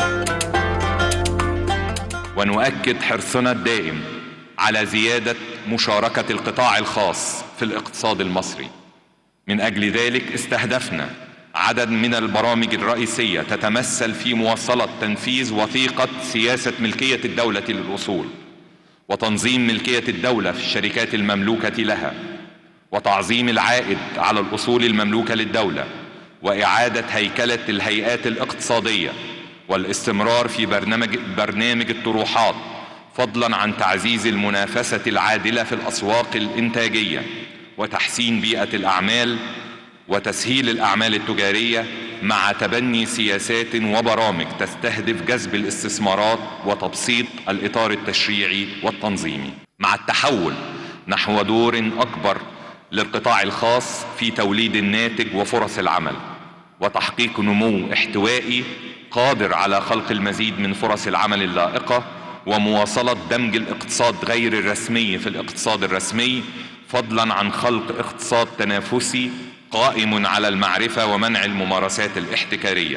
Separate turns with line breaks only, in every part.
ونؤكد حرصنا الدائم على زياده مشاركه القطاع الخاص في الاقتصاد المصري من اجل ذلك استهدفنا عدد من البرامج الرئيسيه تتمثل في مواصله تنفيذ وثيقه سياسه ملكيه الدوله للاصول وتنظيم ملكيه الدوله في الشركات المملوكه لها وتعظيم العائد على الاصول المملوكه للدوله واعاده هيكله الهيئات الاقتصاديه والاستمرار في برنامج برنامج الطروحات فضلا عن تعزيز المنافسه العادله في الاسواق الانتاجيه وتحسين بيئه الاعمال وتسهيل الاعمال التجاريه مع تبني سياسات وبرامج تستهدف جذب الاستثمارات وتبسيط الاطار التشريعي والتنظيمي مع التحول نحو دور اكبر للقطاع الخاص في توليد الناتج وفرص العمل وتحقيق نمو احتوائي قادر على خلق المزيد من فرص العمل اللائقه ومواصله دمج الاقتصاد غير الرسمي في الاقتصاد الرسمي فضلا عن خلق اقتصاد تنافسي قائم على المعرفه ومنع الممارسات الاحتكاريه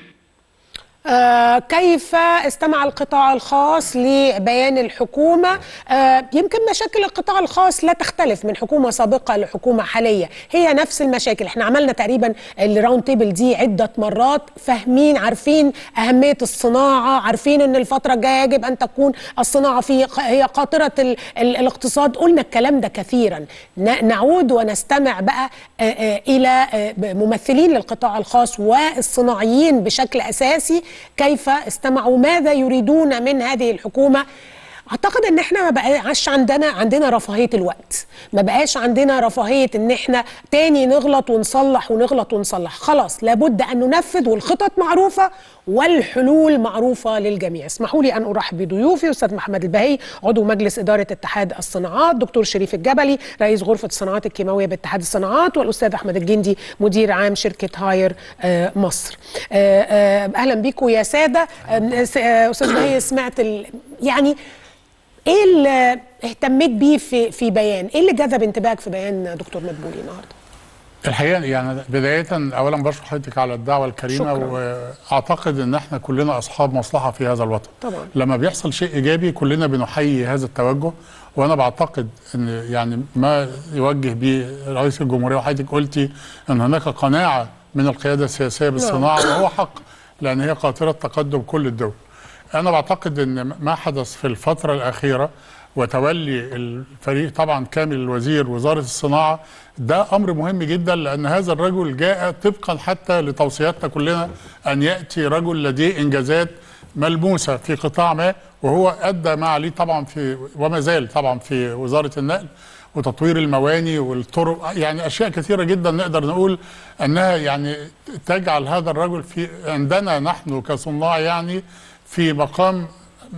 آه، كيف استمع القطاع الخاص لبيان الحكومة آه، يمكن مشاكل القطاع الخاص لا تختلف من حكومة سابقة لحكومة حالية هي نفس المشاكل احنا عملنا تقريبا الراوند تيبل دي عدة مرات فاهمين عارفين أهمية الصناعة عارفين أن الفترة الجاية يجب أن تكون الصناعة في هي قاطرة ال ال الاقتصاد قلنا الكلام ده كثيرا نعود ونستمع بقى آه، إلى ممثلين للقطاع الخاص والصناعيين بشكل أساسي كيف استمعوا ماذا يريدون من هذه الحكومه اعتقد ان احنا ما بقاش عندنا عندنا رفاهيه الوقت ما بقاش عندنا رفاهيه ان احنا تاني نغلط ونصلح ونغلط ونصلح خلاص لابد ان ننفذ والخطط معروفه والحلول معروفه للجميع اسمحوا لي ان ارحب بضيوفي استاذ محمد البهي عضو مجلس اداره اتحاد الصناعات دكتور شريف الجبلي رئيس غرفه الصناعات الكيماويه باتحاد الصناعات والاستاذ احمد الجندي مدير عام شركه هاير آه مصر آه آه اهلا بكم يا ساده استاذ بهي سمعت يعني ايه اللي اهتميت بيه في في بيان؟ ايه اللي جذب انتباهك في بيان دكتور مدبولي النهارده؟
الحقيقه يعني بدايه اولا بشكر حضرتك على الدعوه الكريمه
شكرا.
واعتقد ان احنا كلنا اصحاب مصلحه في هذا الوطن.
طبعا.
لما بيحصل شيء ايجابي كلنا بنحيي هذا التوجه وانا بعتقد ان يعني ما يوجه به رئيس الجمهوريه وحضرتك قلتي ان هناك قناعه من القياده السياسيه بالصناعه وهو حق لان هي قاطره تقدم كل الدول. انا بعتقد ان ما حدث في الفتره الاخيره وتولي الفريق طبعا كامل الوزير وزاره الصناعه ده امر مهم جدا لان هذا الرجل جاء طبقا حتى لتوصياتنا كلنا ان ياتي رجل لديه انجازات ملموسه في قطاع ما وهو ادى ما عليه طبعا في وما زال طبعا في وزاره النقل وتطوير المواني والطرق يعني اشياء كثيره جدا نقدر نقول انها يعني تجعل هذا الرجل في عندنا نحن كصناع يعني في مقام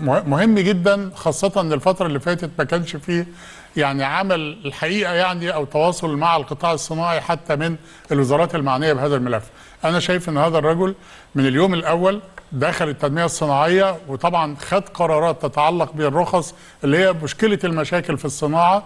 مهم جدا خاصة ان الفترة اللي فاتت ما كانش فيه يعني عمل الحقيقة يعني او تواصل مع القطاع الصناعي حتى من الوزارات المعنية بهذا الملف انا شايف ان هذا الرجل من اليوم الاول دخل التنمية الصناعية وطبعا خد قرارات تتعلق بالرخص اللي هي مشكلة المشاكل في الصناعة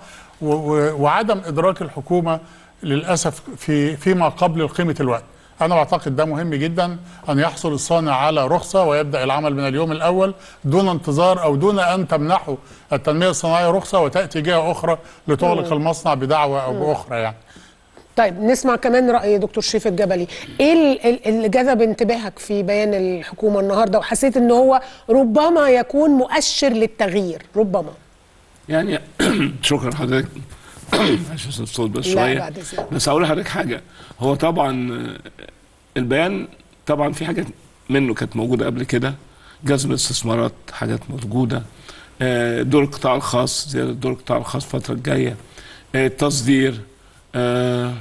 وعدم ادراك الحكومة للأسف في فيما قبل قيمة الوقت أنا بعتقد ده مهم جدا أن يحصل الصانع على رخصة ويبدأ العمل من اليوم الأول دون انتظار أو دون أن تمنحه التنمية الصناعية رخصة وتأتي جهة أخرى لتغلق المصنع بدعوة أو بأخرى يعني
طيب نسمع كمان رأي دكتور شريف الجبلي ايه اللي جذب انتباهك في بيان الحكومة النهاردة وحسيت ان هو ربما يكون مؤشر للتغيير ربما
يعني شكرا حضرتك عشان الصوت بس
لا
شويه
بعد إذنك.
بس هقول لحضرتك حاجه هو طبعا البيان طبعا في حاجات منه كانت موجوده قبل كده جذب الاستثمارات حاجات موجوده آه، دور القطاع الخاص زياده دور القطاع الخاص الفتره الجايه آه، التصدير آه،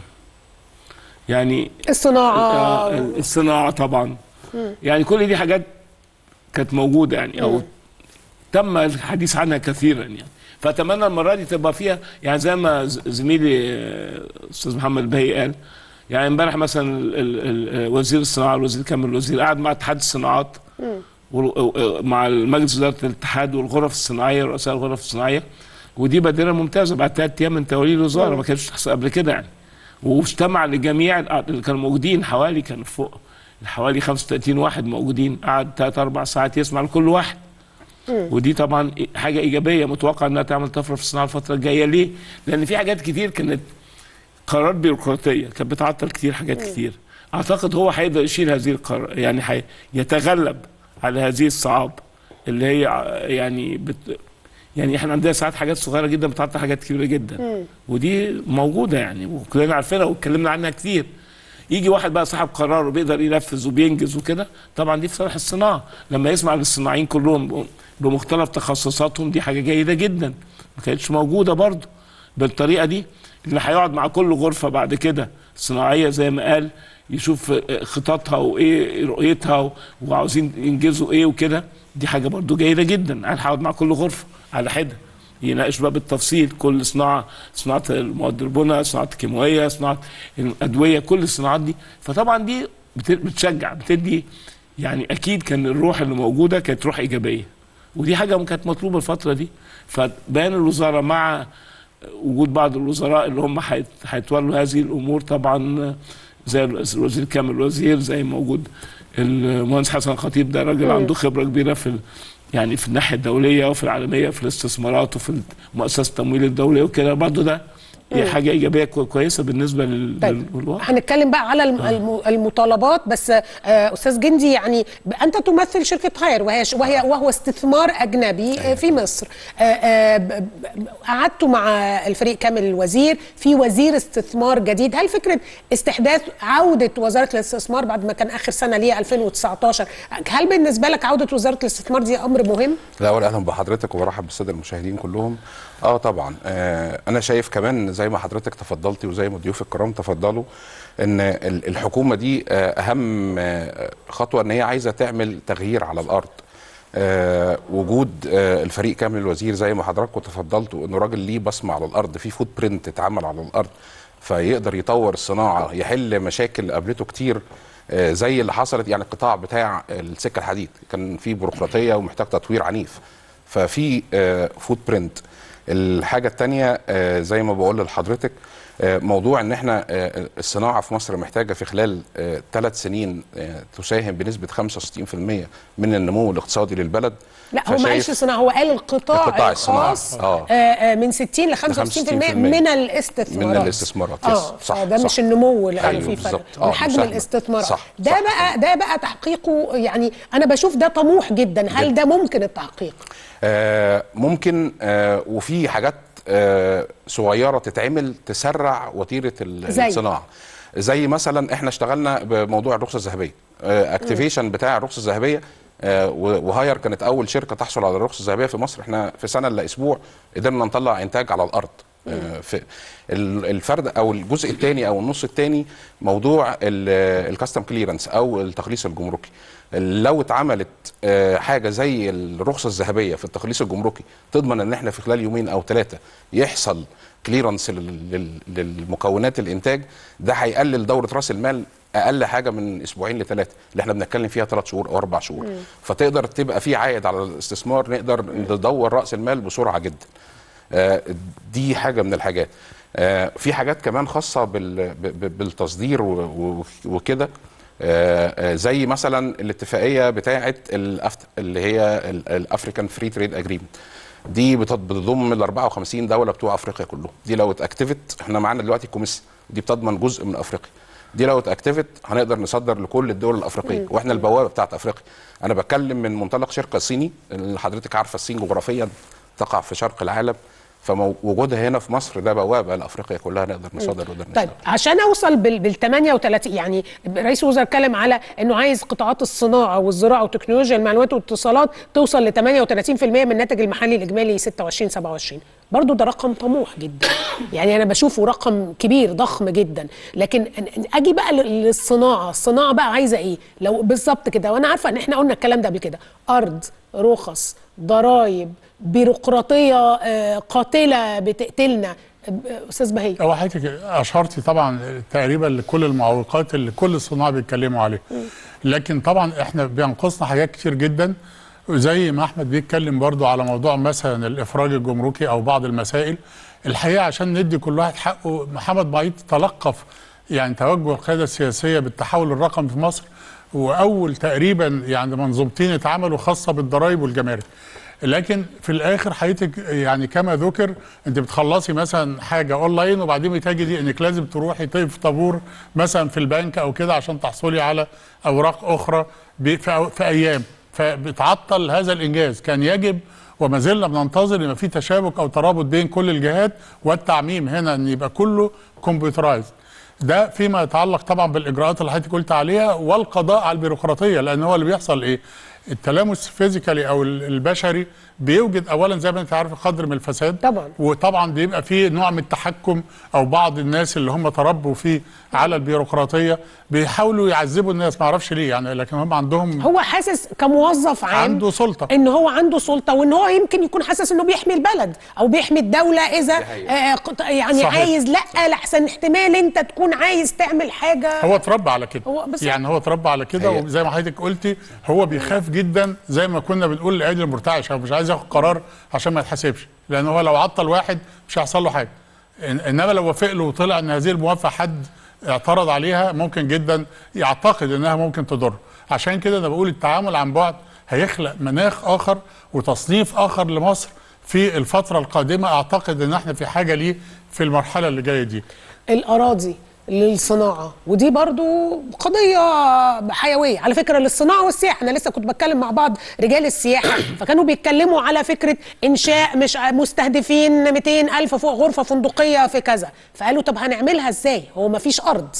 يعني
الصناعة
آه، الصناعه طبعا يعني كل دي حاجات كانت موجوده يعني او تم الحديث عنها كثيرا يعني فاتمنى المره دي تبقى فيها يعني زي ما ز- زميلي آه، استاذ محمد البهي قال يعني امبارح مثلا ال- ال- ال- وزير الصناعه الوزير كامل الوزير قعد مع اتحاد الصناعات وال- مع مجلس اداره الاتحاد والغرف الصناعيه رؤساء الغرف الصناعيه ودي بادره ممتازه بعد ثلاث ايام من تولي الوزاره ما كانتش تحصل قبل كده يعني واجتمع لجميع الأع- اللي كانوا موجودين حوالي كانوا فوق حوالي 35 واحد موجودين قعد 3 4 ساعات يسمع لكل واحد ودي طبعا حاجه ايجابيه متوقع انها تعمل طفره في الصناعه الفتره الجايه ليه؟ لان في حاجات كتير كانت قرارات بيروقراطيه كانت بتعطل كتير حاجات كتير اعتقد هو هيقدر يشيل هذه القرار يعني حي... يتغلب على هذه الصعاب اللي هي ع- يعني بت... يعني احنا عندنا ساعات حاجات صغيره جدا بتعطل حاجات كبيره جدا ودي موجوده يعني وكلنا عارفينها واتكلمنا عنها كتير يجي واحد بقى صاحب قرار وبيقدر ينفذ وبينجز وكده طبعا دي في صالح الصناعه لما يسمع للصناعيين كلهم بمختلف تخصصاتهم دي حاجه جيده جدا ما كانتش موجوده برضه بالطريقه دي اللي هيقعد مع كل غرفه بعد كده صناعيه زي ما قال يشوف خططها وايه رؤيتها و- وعاوزين ينجزوا ايه وكده دي حاجه برضو جيده جدا انا هقعد مع كل غرفه على حده يناقش بقى بالتفصيل كل صناعه صناعه المواد البناء صناعه الكيماويه صناعه الادويه كل الصناعات دي فطبعا دي بت- بتشجع بتدي يعني اكيد كان الروح اللي موجوده كانت روح ايجابيه ودي حاجه كانت مطلوبه الفتره دي فبيان الوزاره مع وجود بعض الوزراء اللي هم هيت- هيتولوا هذه الامور طبعا زي الوزير كامل الوزير زي موجود المهندس حسن الخطيب ده راجل عنده خبره كبيره في ال- يعني في الناحيه الدوليه وفي العالميه في الاستثمارات وفي مؤسسه التمويل الدولي وكده برضه ده هي حاجه ايجابيه كو- كويسه بالنسبه لل-
طيب
للوضع
هنتكلم بقى على الم- الم- المطالبات بس آه، استاذ جندي يعني ب- انت تمثل شركه هاير وهي ش- وهي وهو استثمار اجنبي آه، في مصر آه، آه، ب- ب- قعدتوا مع الفريق كامل الوزير في وزير استثمار جديد هل فكره استحداث عوده وزاره الاستثمار بعد ما كان اخر سنه ليها 2019 هل بالنسبه لك عوده وزاره الاستثمار دي امر مهم؟
الاول اهلا بحضرتك وبرحب بالساده المشاهدين كلهم اه طبعا آه انا شايف كمان زي ما حضرتك تفضلتي وزي ما ضيوف الكرام تفضلوا ان ال- الحكومه دي آه اهم آه خطوه ان هي عايزه تعمل تغيير على الارض آه وجود آه الفريق كامل الوزير زي ما حضراتكم تفضلتوا انه راجل ليه بصمه على الارض في فوت برنت اتعمل على الارض فيقدر يطور الصناعه يحل مشاكل قابلته كتير آه، زي اللي حصلت يعني القطاع بتاع السكه الحديد كان في بيروقراطيه ومحتاج تطوير عنيف ففي فوت برنت الحاجه الثانيه زي ما بقول لحضرتك آه، موضوع ان احنا آه، الصناعه في مصر محتاجه في خلال ثلاث سنين آه، تساهم بنسبه 65% من النمو الاقتصادي للبلد
لا هو ما
فشايف-
قالش صناعه هو قال القطاع,
القطاع الصناعي.
الخاص
آه.
آه، آه، من 60 ل 65% من الاستثمارات
من الاستثمارات، يس،
اه
صح،
ده
صح.
مش النمو اللي قالوا
أيوه،
فيه فرق
بالظبط.
من
آه،
حجم
مساهمة.
الاستثمارات
صح،
ده
صح.
بقى ده بقى تحقيقه يعني انا بشوف ده طموح جدا هل ده ممكن التحقيق
آه، ممكن آه، وفي حاجات آه، صغيره تتعمل تسرع وتيره ال-
زي؟
الصناعه زي مثلا احنا اشتغلنا بموضوع الرخصه الذهبيه اكتيفيشن بتاع الرخصه الذهبيه آه، و- وهاير كانت اول شركه تحصل على الرخصه الذهبيه في مصر احنا في سنه الا اسبوع قدرنا نطلع انتاج على الارض آه، في ال- الفرد او الجزء الثاني او النص الثاني موضوع الكاستم كليرنس او التخليص الجمركي لو اتعملت آه، حاجه زي الرخصه الذهبيه في التخليص الجمركي تضمن ان احنا في خلال يومين او ثلاثه يحصل كليرنس للمكونات الانتاج ده هيقلل دوره راس المال اقل حاجه من اسبوعين لثلاثه اللي احنا بنتكلم فيها ثلاث شهور او اربع شهور فتقدر تبقى في عائد على الاستثمار نقدر ندور راس المال بسرعه جدا آه، دي حاجه من الحاجات آه، في حاجات كمان خاصه بال- ب- ب- بالتصدير و- و- وكده آه، آه، زي مثلا الاتفاقيه بتاعه الأفت- اللي هي الافريكان فري تريد اجريمنت دي بت- بتضم ال 54 دوله بتوع افريقيا كلهم دي لو اتاكتفت احنا معانا دلوقتي الكوميس دي بتضمن جزء من افريقيا دي لو اتاكتفت هنقدر نصدر لكل الدول الافريقيه واحنا البوابه بتاعت افريقيا انا بتكلم من منطلق شركه صيني اللي حضرتك عارفه الصين جغرافيا تقع في شرق العالم فوجودها هنا في مصر ده بوابه لافريقيا كلها نقدر نصدر ونقدر
طيب
نشتغل
عشان اوصل بال بال 38 يعني رئيس الوزراء اتكلم على انه عايز قطاعات الصناعه والزراعه وتكنولوجيا المعلومات والاتصالات توصل ل 38% من الناتج المحلي الاجمالي 26 27 برضه ده رقم طموح جدا يعني انا بشوفه رقم كبير ضخم جدا لكن أن- أن- اجي بقى لل- للصناعه الصناعه بقى عايزه ايه لو بالظبط كده وانا عارفه ان احنا قلنا الكلام ده قبل كده ارض رخص ضرايب بيروقراطيه آه، قاتله بتقتلنا آه، استاذ بهي
هو حضرتك اشرتي طبعا تقريبا لكل المعوقات اللي كل الصناع بيتكلموا عليها لكن طبعا احنا بينقصنا حاجات كتير جدا وزي ما احمد بيتكلم برضو على موضوع مثلا الافراج الجمركي او بعض المسائل الحقيقه عشان ندي كل واحد حقه محمد بعيد تلقف يعني توجه القياده السياسيه بالتحول الرقمي في مصر واول تقريبا يعني منظومتين اتعملوا خاصه بالضرائب والجمارك لكن في الاخر حضرتك يعني كما ذكر انت بتخلصي مثلا حاجه اونلاين وبعدين بتجدي انك لازم تروحي تقف طابور مثلا في البنك او كده عشان تحصلي على اوراق اخرى ب- في, أو- في ايام فبتعطل هذا الانجاز كان يجب وما زلنا بننتظر ان في تشابك او ترابط بين كل الجهات والتعميم هنا ان يبقى كله كمبيوترايز ده فيما يتعلق طبعا بالاجراءات اللي حضرتك قلت عليها والقضاء على البيروقراطيه لان هو اللي بيحصل ايه؟ التلامس الفيزيكالي او ال- البشري بيوجد اولا زي ما انت عارف قدر من الفساد
طبعا.
وطبعا بيبقى فيه نوع من التحكم او بعض الناس اللي هم تربوا فيه على البيروقراطيه بيحاولوا يعذبوا الناس ما اعرفش ليه يعني لكن هم عندهم
هو حاسس كموظف عام
عنده سلطه
ان هو عنده سلطه وان هو يمكن يكون حاسس انه بيحمي البلد او بيحمي الدوله اذا آه قط- يعني
صحيح.
عايز لا لحسن احتمال انت تكون عايز تعمل حاجه
هو اتربى على كده
هو بس-
يعني هو اتربى على كده
هي-
وزي ما حضرتك قلتي هو بيخاف جدا زي ما كنا بنقول لعيد المرتعش هو مش عايز ياخد قرار عشان ما يتحاسبش لان هو لو عطل واحد مش هيحصل له حاجه إن- انما لو وافق له وطلع ان هذه الموافقه حد اعترض عليها ممكن جدا يعتقد انها ممكن تضر عشان كده انا بقول التعامل عن بعد هيخلق مناخ اخر وتصنيف اخر لمصر في الفتره القادمه اعتقد ان احنا في حاجه ليه في المرحله اللي جايه دي
الاراضي للصناعه ودي برضو قضيه حيويه على فكره للصناعه والسياحه انا لسه كنت بتكلم مع بعض رجال السياحه فكانوا بيتكلموا على فكره انشاء مش مستهدفين 200 الف فوق غرفه فندقيه في كذا فقالوا طب هنعملها ازاي هو ما فيش ارض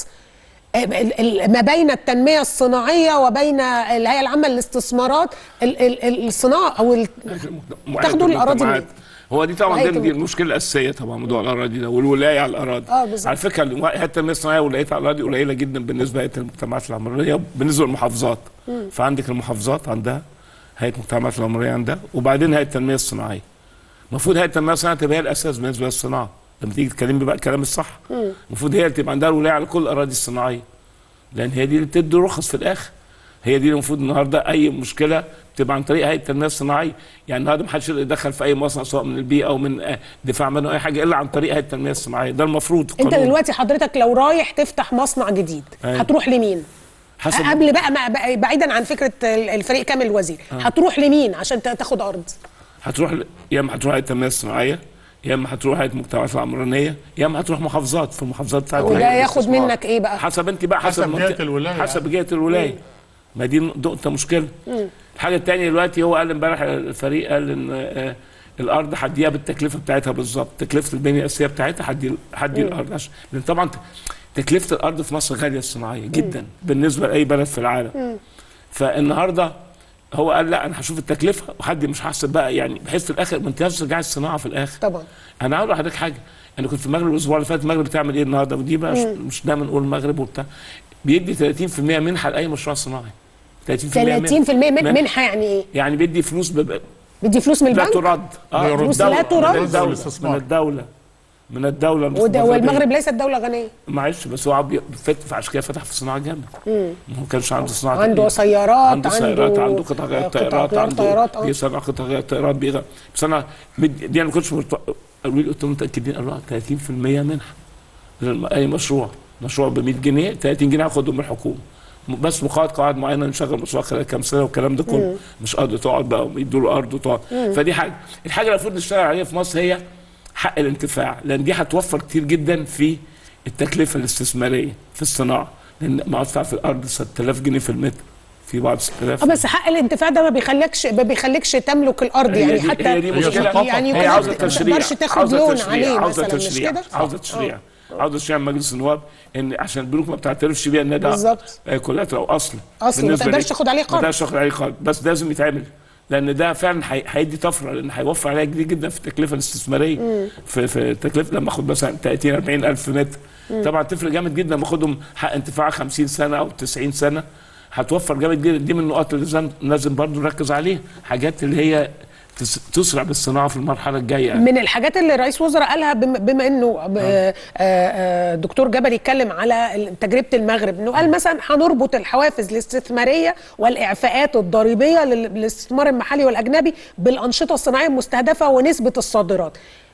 ال- ال- ما بين التنميه الصناعيه وبين الهيئه العامه للاستثمارات ال- ال- ال- الصناعه او ال- تاخدوا الأراضي منين؟
هو دي طبعا
وهيئة
دي, دي
المجتمع.
المشكله الاساسيه طبعا موضوع الاراضي ده والولايه على الاراضي
آه، بالظبط.
على فكره هيئه التنميه الصناعيه ولايتها على الاراضي قليله جدا بالنسبه لهيئه المجتمعات العمرانيه بالنسبه للمحافظات فعندك المحافظات عندها هيئه المجتمعات العمرانيه عندها وبعدين هيئه التنميه الصناعيه المفروض هيئه التنميه الصناعيه تبقى هي الاساس بالنسبه للصناعه لما تيجي تتكلمي بقى الكلام الصح المفروض هي اللي تبقى عندها الولايه على كل الاراضي الصناعيه لان هي دي اللي بتدي رخص في الاخر هي دي اللي المفروض النهارده اي مشكله بتبقى عن طريق هيئه التنميه الصناعيه يعني النهارده ما حدش يقدر يدخل في اي مصنع سواء من البيئه او من آه، دفاع عنه او اي حاجه الا عن طريق هيئه التنميه الصناعيه ده المفروض
انت
قانون.
دلوقتي حضرتك لو رايح تفتح مصنع جديد
أيوة.
هتروح لمين
حسب
قبل بقى ما بقى- بعيدا عن فكره ال- الفريق كامل الوزير هتروح لمين عشان ت- تاخد ارض
هتروح ل- يا اما هتروح هيئه التنميه الصناعيه يا اما هتروح هيئه المجتمعات العمرانيه يا اما هتروح محافظات في المحافظات بتاعت
وده
الهيئة.
ياخد
الاستثمار.
منك ايه بقى
حسب انت بقى حسب,
حسب
المنطقة-
جهة الولاية.
حسب جهه الولايه ما دي نقطه مشكله الحاجه الثانيه دلوقتي هو قال امبارح الفريق قال ان آه، الارض هديها بالتكلفه بتاعتها بالظبط تكلفه البنيه الاساسيه بتاعتها هدي هدي الارض عشان لان طبعا ت- تكلفه الارض في مصر غاليه الصناعيه جدا بالنسبه لاي بلد في العالم فالنهارده هو قال لا انا هشوف التكلفه وحد مش هحسب بقى يعني بحيث في الاخر ما انت ترجع الصناعه في الاخر
طبعا
انا هقول لحضرتك حاجه انا كنت في المغرب الاسبوع اللي فات المغرب بتعمل ايه النهارده ودي بقى مش, مش دايما نقول المغرب وبتاع بيدي 30% منحه لاي مشروع صناعي 30%
30% من
من-
منحه يعني ايه
يعني بيدي فلوس بب...
بدي فلوس من
لا
البنك
ترد
بيرد.
فلوس لا ترد؟
من الدوله
الاستثمار.
من الدوله من الدوله
وده
الاستثمار ده
والمغرب ليست دوله غنيه
معلش بس هو عم فتح عشان كده فتح في صناعه جامد ما هو كانش عنده صناعه
عنده
كتير.
سيارات
عنده سيارات عنده قطع غيار
قطع
طيارات
غيار
عنده
طيارات اه
بيصنع قطع غيار طيارات بيغ... بس انا بدي- دي انا ما كنتش مرت... قالوا لي قلت لهم متاكدين قالوا لي 30% منحه للم- اي مشروع مشروع ب 100 جنيه 30 جنيه هاخدهم من الحكومه م- بس مقاعد قواعد معينه نشغل مشروع خلال كام سنه والكلام ده كله مش قادر تقعد بقى ويدوا له ارض وتقعد فدي حاجه الحاجه اللي المفروض نشتغل عليها في مصر هي حق الانتفاع لان دي هتوفر كتير جدا في التكلفه الاستثماريه في الصناعه لان ما ادفع في الارض 6000 جنيه في المتر في بعض 6000
اه بس حق الانتفاع ده ما بيخليكش ما بيخليكش تملك الارض
هي
يعني
دي-
حتى
هي دي مشكلة.
يعني
هي
يقول
عاوزه
لك ما
تشريع
تقدرش تاخد
عاوزة
لون
تشريع.
عليه
عاوزه
مثلا مش
تشريع
كده
عاوزه تشريع عاوزه تشريع من مجلس النواب ان عشان البنوك ما بتعترفش بيها ان ده
بالظبط.
آه، كولاترال او اصل
أصل، ما
بالنسبة
تقدرش
ليه.
تاخد عليه
ما
قرض.
تقدرش تاخد عليه قرض بس لازم يتعمل لان ده فعلا هي- هيدي طفره لان هيوفر عليها كتير جدا في التكلفه الاستثماريه في في التكلفه لما اخد مثلا 30 40 الف متر طبعا تفرق جامد جدا لما اخدهم حق انتفاع 50 سنه او 90 سنه هتوفر جامد جدا دي من النقاط اللي لازم لازم برضه نركز عليها حاجات اللي هي تس- تسرع بالصناعه في المرحله الجايه يعني.
من الحاجات اللي رئيس وزراء قالها بم- بما انه ب- آه، آه، دكتور جبل يتكلم على ال- تجربه المغرب انه قال مثلا هنربط الحوافز الاستثماريه والاعفاءات الضريبيه لل- للاستثمار المحلي والاجنبي بالانشطه الصناعيه المستهدفه ونسبه الصادرات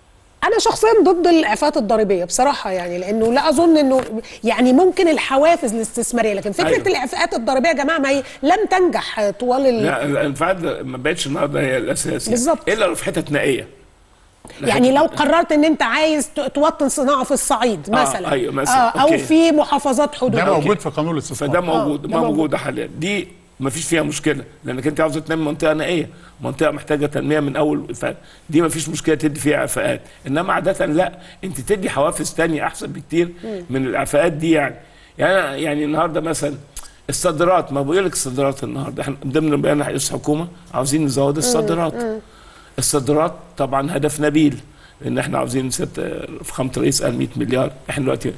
انا شخصيا ضد الاعفاءات الضريبيه بصراحه يعني لانه لا اظن انه يعني ممكن الحوافز الاستثماريه لكن فكره
أيوة.
أيوة. الاعفاءات الضريبيه يا جماعه ما هي لم تنجح طوال ال...
لا الانفعال ما بقتش النهارده هي الاساس يعني.
بالظبط.
الا لو في حتت نائيه
يعني لو قررت ان انت عايز ت- توطن صناعه في الصعيد
آه،
مثلا
أيوة، مثلاً.
آه او
أوكي.
في محافظات حدود
ده
أوكي.
موجود في قانون الاستثمار
فده موجود
ده
ما
موجود.
موجوده حاليا دي ما فيش فيها مشكله لانك انت عاوزه تنمي منطقه نائيه منطقه محتاجه تنميه من اول فدي ما فيش مشكله تدي فيها اعفاءات انما عاده لا انت تدي حوافز تانية احسن بكتير من الاعفاءات دي يعني يعني أنا- يعني النهارده مثلا الصادرات ما بقول لك الصادرات النهارده احنا ضمن بيان رئيس الحكومه عاوزين نزود الصادرات الصادرات طبعا هدف نبيل لان احنا عاوزين ست فخامه الرئيس قال 100 مليار احنا دلوقتي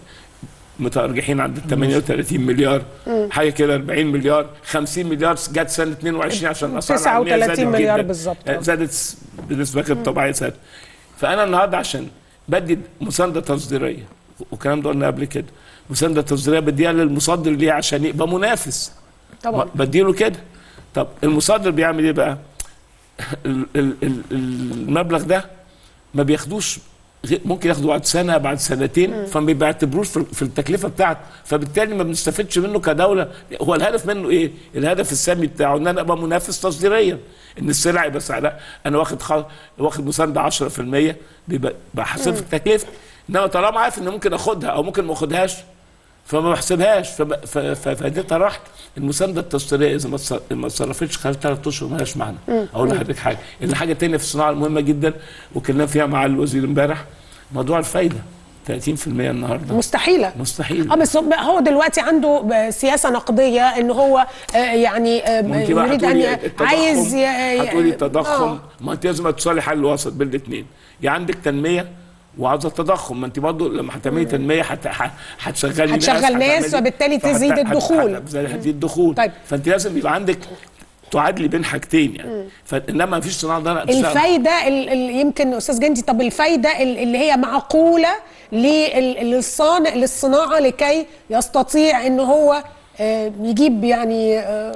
متارجحين عند ال 38 مليار حاجه كده 40 مليار 50 مليار جت سنه 22 عشان الاسعار العالمية
39
زادت
مليار
جداً.
بالظبط.
يعني زادت بالنسبه غير طبيعيه زادت فانا النهارده عشان بدي مسانده تصديريه والكلام ده قلنا قبل كده مسانده تصديريه بديها للمصدر ليه عشان يبقى منافس
طبعا
بديله كده طب المصدر بيعمل ايه بقى ال- ال- ال- المبلغ ده ما بياخدوش غير- ممكن ياخدوا بعد سنه بعد سنتين فما بيعتبروش في في التكلفه بتاعته فبالتالي ما بنستفدش منه كدوله هو الهدف منه ايه؟ الهدف السامي بتاعه ان انا ابقى منافس تصديريا ان السلع يبقى سعرها انا واخد خ... واخد مسانده 10% بيبقى بحسب التكلفه انما طالما عارف ان ممكن اخدها او ممكن ما اخدهاش فما بحسبهاش فب... ف... ف... فدي طرحت المسانده التصديريه اذا ما تص- ما اتصرفتش خلال ثلاث اشهر مالهاش معنى اقول لحضرتك حاجه الحاجه الثانيه في الصناعه المهمه جدا وكلمنا فيها مع الوزير امبارح موضوع الفايده 30% النهارده
مستحيله
مستحيل
اه بس هو دلوقتي عنده ب- سياسه نقديه ان هو آه، يعني آه،
ما انت بقى
يريد ان
هتقولي
ي-
التضخم
عايز ي- ي-
هتقولي التضخم
آه.
ما انت لازم تصالح حل الوسط بين الاثنين يا عندك تنميه وعاوزه التضخم ما انت برضه لما هتعملي تنميه هت- ه- هتشغلي ناس
هتشغل ناس،
هتعملي-
فبالتالي
فهت-
تزيد
هت-
الدخول.
هت- هتزيد الدخول
طيب.
فانت لازم يبقى عندك تعادلي بين حاجتين يعني فانما ما فيش صناعه ده تشتغل.
الفايده ال- ال- يمكن استاذ جندي طب الفايده ال- اللي هي معقوله لل- للصانع للصناعه لكي يستطيع ان هو آه، يجيب يعني آه،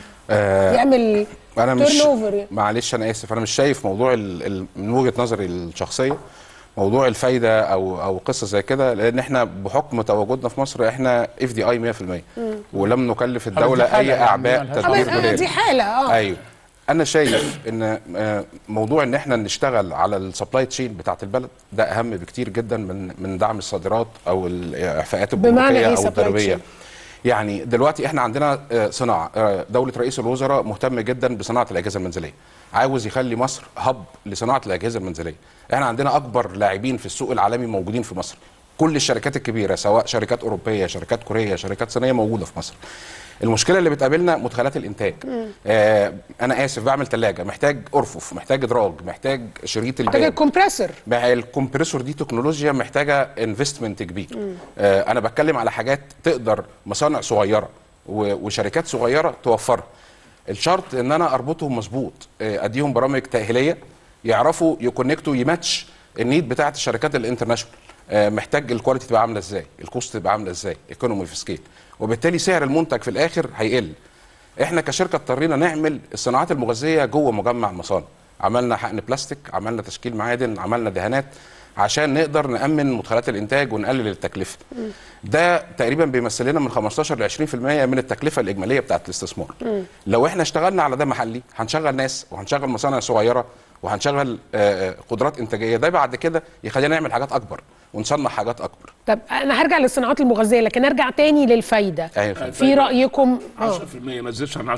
آه،
يعمل
انا مش
turnover يعني.
معلش انا اسف انا مش شايف موضوع ال... ال... من وجهه نظري الشخصيه موضوع الفايده او او قصه زي كده لان احنا بحكم تواجدنا في مصر احنا اف دي اي 100% ولم نكلف الدوله
حالة
اي
يعني
اعباء
مالهاش
آه،
تدبير
بس- آه،
مالي
دي حاله اه
ايوه انا شايف ان آه، موضوع ان احنا نشتغل على السبلاي تشين بتاعت البلد ده اهم بكتير جدا من من دعم الصادرات او الاعفاءات
بمعنى
الجمركيه
إيه
او
supply
الضريبيه
chain؟
يعني دلوقتي احنا عندنا آه، صناعه آه، دوله رئيس الوزراء مهتم جدا بصناعه الاجهزه المنزليه عاوز يخلي مصر هب لصناعه الاجهزه المنزليه احنا عندنا اكبر لاعبين في السوق العالمي موجودين في مصر كل الشركات الكبيره سواء شركات اوروبيه شركات كوريه شركات صينيه موجوده في مصر المشكله اللي بتقابلنا مدخلات الانتاج آه انا اسف بعمل ثلاجه محتاج ارفف محتاج ادراج محتاج شريط
محتاج
الباب
الكمبريسور
مع الكمبريسور دي تكنولوجيا محتاجه انفستمنت كبير آه انا بتكلم على حاجات تقدر مصانع صغيره و- وشركات صغيره توفرها الشرط ان انا اربطهم مظبوط آه اديهم برامج تاهيليه يعرفوا يكونكتوا يماتش النيد بتاعت الشركات الانترناشونال آه محتاج الكواليتي تبقى عامله ازاي الكوست تبقى عامله ازاي ايكونومي في سكيل وبالتالي سعر المنتج في الاخر هيقل احنا كشركه اضطرينا نعمل الصناعات المغذيه جوه مجمع المصانع عملنا حقن بلاستيك عملنا تشكيل معادن عملنا دهانات عشان نقدر نامن مدخلات الانتاج ونقلل التكلفه ده تقريبا بيمثل لنا من 15 ل 20% من التكلفه الاجماليه بتاعه الاستثمار لو احنا اشتغلنا على ده محلي هنشغل ناس وهنشغل مصانع صغيره وهنشغل آه، آه، قدرات انتاجيه ده بعد كده يخلينا نعمل حاجات اكبر ونصنع حاجات اكبر
طب انا هرجع للصناعات المغذيه لكن ارجع تاني للفايده
ايوه فندم.
في رايكم
10%
اه
ما تزيدش عن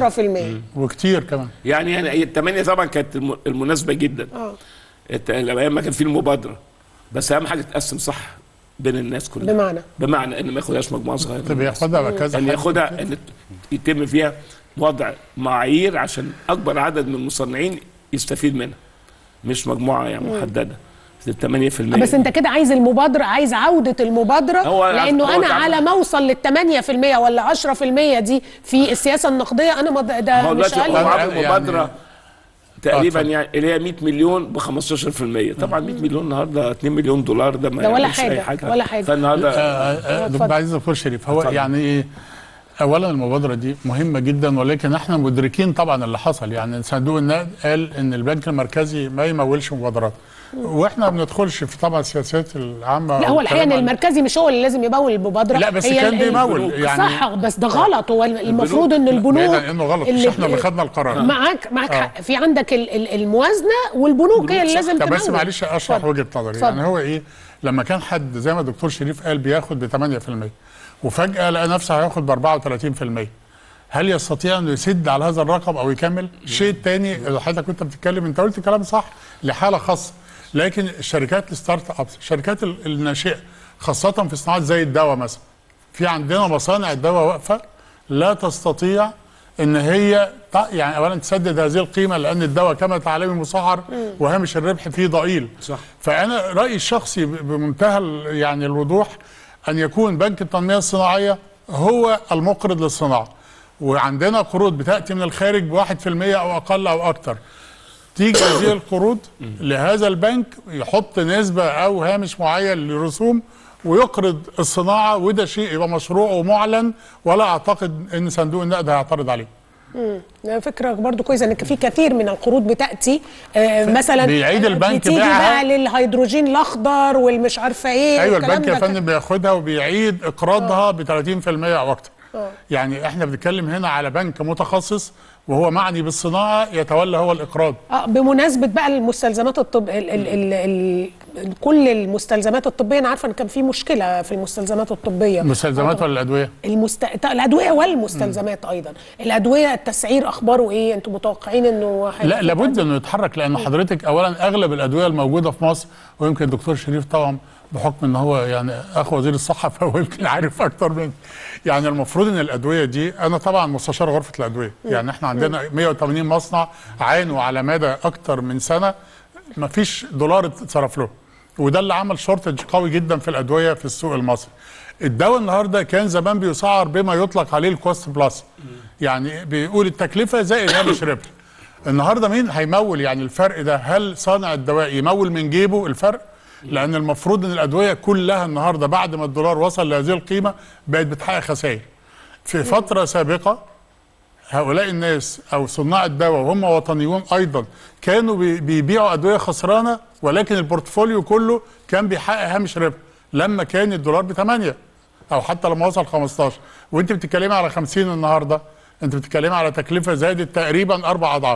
10%
10%
وكتير كمان
يعني يعني هي الثمانية طبعا كانت الم- المناسبة جدا
اه
الت- ايام ما كان في المبادرة بس أهم حاجة تقسم صح بين الناس كلها
بمعنى
بمعنى ان ما ياخدهاش مجموعة صغيرة من
طب
الناس.
ياخدها بكذا
ان
حد.
ياخدها ان ت- يتم فيها وضع معايير عشان اكبر عدد من المصنعين يستفيد منها مش مجموعه يعني محدده 8%
بس انت كده عايز المبادره عايز عوده المبادره
هو-
لانه
هو
انا
تعمل-
على ما اوصل لل 8% ولا 10% دي في السياسه النقديه انا مض... ده
هو
مش
دلوقتي هو
اقل
عامل
يعني-
مبادره تقريبا
اتفضل.
يعني اللي هي 100 مليون ب 15% طبعا 100 مليون النهارده 2 مليون دولار ده ما
ده ولا
يعملش
حاجة،
أي حاجة
ولا حاجة.
فالنهارده
آه، آه،
اتفضل.
دكتور عايز دكتور شريف هو
اتفضل.
يعني ايه اولا المبادره دي مهمه جدا ولكن احنا مدركين طبعا اللي حصل يعني صندوق النقد قال ان البنك المركزي ما يمولش مبادرات واحنا ما بندخلش في طبعا السياسات العامه
لا
أو
هو الحقيقه ان
الكلام عن-
المركزي مش هو اللي لازم يمول المبادره
لا، بس
هي
كان
ال-
بيمول،
البنوك.
يعني-
صح بس ده غلط هو المفروض ان البنوك
بعيد عن انه غلط مش احنا اللي خدنا القرار
معاك معاك
آه.
حق في عندك ال- ال- الموازنه والبنوك هي اللي لازم
طب
تمول
بس معلش اشرح
اتفضل.
وجهه نظري
اتفضل.
يعني هو ايه لما كان حد زي ما الدكتور شريف قال بياخد ب 8% وفجاه لقى نفسه هياخد ب 34% هل يستطيع انه يسد على هذا الرقم او يكمل؟ الشيء الثاني اللي حضرتك كنت بتتكلم انت قلت كلام صح لحاله خاصه لكن الشركات الستارت ابس الشركات ال- الناشئه خاصه في صناعات زي الدواء مثلا في عندنا مصانع الدواء واقفه لا تستطيع ان هي ت- يعني اولا تسدد هذه القيمه لان الدواء كما تعلمي مسعر وهامش الربح فيه ضئيل
صح.
فانا رايي الشخصي ب- بمنتهى ال- يعني الوضوح ان يكون بنك التنميه الصناعيه هو المقرض للصناعه وعندنا قروض بتاتي من الخارج بواحد في المية او اقل او اكتر تيجي هذه القروض لهذا البنك يحط نسبة أو هامش معين للرسوم ويقرض الصناعة وده شيء يبقى مشروع ومعلن ولا أعتقد أن صندوق النقد هيعترض عليه
ده فكرة برضو كويسة ان في كثير من القروض بتأتي آه مثلا
بيعيد البنك
بتيجي
بيعها.
بقى للهيدروجين الاخضر والمش عارفة ايه
أيوة
والكلام
البنك يا
ده
فندم بياخدها وبيعيد إقراضها ب 30% أو أكتر يعني احنا بنتكلم هنا على بنك متخصص وهو معني بالصناعة يتولى هو الإقراض
اه بمناسبة بقى المستلزمات الطب ال ال ال ال كل المستلزمات الطبية انا عارفة ان كان في مشكلة في المستلزمات الطبية
المستلزمات ولا الأدوية؟
المست... الادويه والمستلزمات ايضا الادويه التسعير اخباره ايه انتم متوقعين انه هيبقى
لا
في
لابد انه يتحرك لان حضرتك اولا اغلب الادويه الموجوده في مصر ويمكن الدكتور شريف طبعا بحكم ان هو يعني اخو وزير الصحه فهو يمكن عارف اكتر مني يعني المفروض ان الادويه دي انا طبعا مستشار غرفه الادويه يعني احنا عندنا 180 مصنع عانوا على مدى اكتر من سنه ما فيش دولار اتصرف له وده اللي عمل شورتج قوي جدا في الادويه في السوق المصري الدواء النهارده كان زمان بيسعر بما يطلق عليه الكوست بلس يعني بيقول التكلفه زائد هامش ربح النهارده مين هيمول يعني الفرق ده هل صانع الدواء يمول من جيبه الفرق لان المفروض ان الادويه كلها النهارده بعد ما الدولار وصل لهذه القيمه بقت بتحقق خسائر في فتره سابقه هؤلاء الناس او صناع الدواء وهم وطنيون ايضا كانوا بي- بيبيعوا ادويه خسرانه ولكن البورتفوليو كله كان بيحقق هامش ربح لما كان الدولار ب 8 او حتى لما وصل 15 وانت بتتكلمي على 50 النهارده انت بتتكلمي على تكلفه زادت تقريبا اربع اضعاف